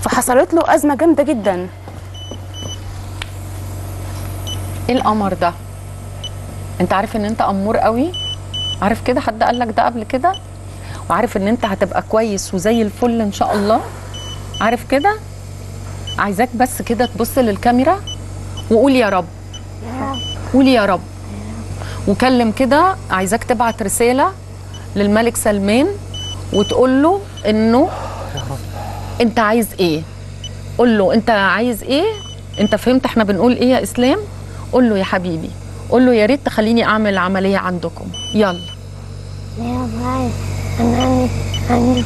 فحصلت له ازمه جامده جدا ايه القمر ده انت عارف ان انت امور قوي عارف كده حد قال لك ده قبل كده وعارف ان انت هتبقى كويس وزي الفل ان شاء الله عارف كده عايزاك بس كده تبص للكاميرا وقول يا رب قول يا رب وكلم كده عايزاك تبعت رساله للملك سلمان وتقول له انه انت عايز ايه قول له انت عايز ايه انت فهمت احنا بنقول ايه يا اسلام قول له يا حبيبي قول له يا ريت تخليني اعمل عمليه عندكم يلا يا باي أنا أنا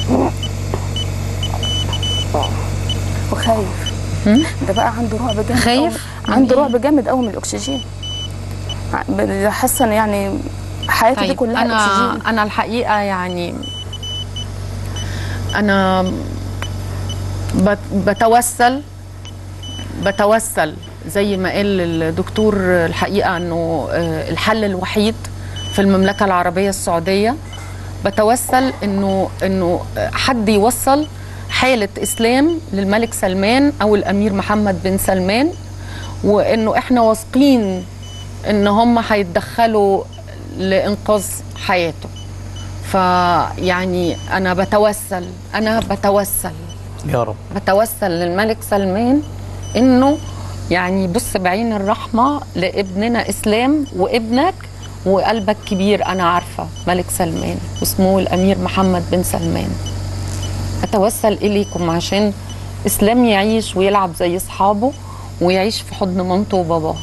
وخايف هم؟ ده بقى عنده رعب جامد خايف؟ أوي- من عنده إيه؟ رعب جامد قوي من الاكسجين ع- حاسه إن يعني حياته دي طيب كلها انا اكسجين انا الحقيقه يعني انا بت- بتوسل بتوسل زي ما قال الدكتور الحقيقه انه آه، الحل الوحيد في المملكه العربيه السعوديه بتوسل انه انه حد يوصل حاله اسلام للملك سلمان او الامير محمد بن سلمان وانه احنا واثقين ان هم هيتدخلوا لانقاذ حياته فيعني انا بتوسل انا بتوسل يا رب بتوسل للملك سلمان انه يعني بص بعين الرحمه لابننا اسلام وابنك وقلبك كبير انا عارفه ملك سلمان واسمه الامير محمد بن سلمان اتوسل اليكم عشان اسلام يعيش ويلعب زي اصحابه ويعيش في حضن مامته وباباه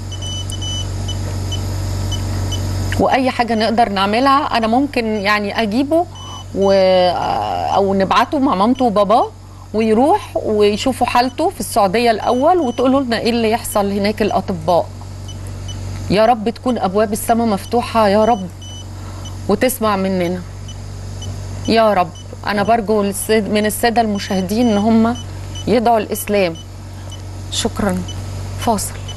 واي حاجه نقدر نعملها انا ممكن يعني اجيبه و... او نبعته مع مامته وباباه ويروح ويشوفوا حالته في السعوديه الاول وتقولوا لنا ايه اللي يحصل هناك الاطباء يا رب تكون ابواب السماء مفتوحه يا رب وتسمع مننا يا رب انا برجو للسيد- من الساده المشاهدين ان هم يدعوا الاسلام شكرا فاصل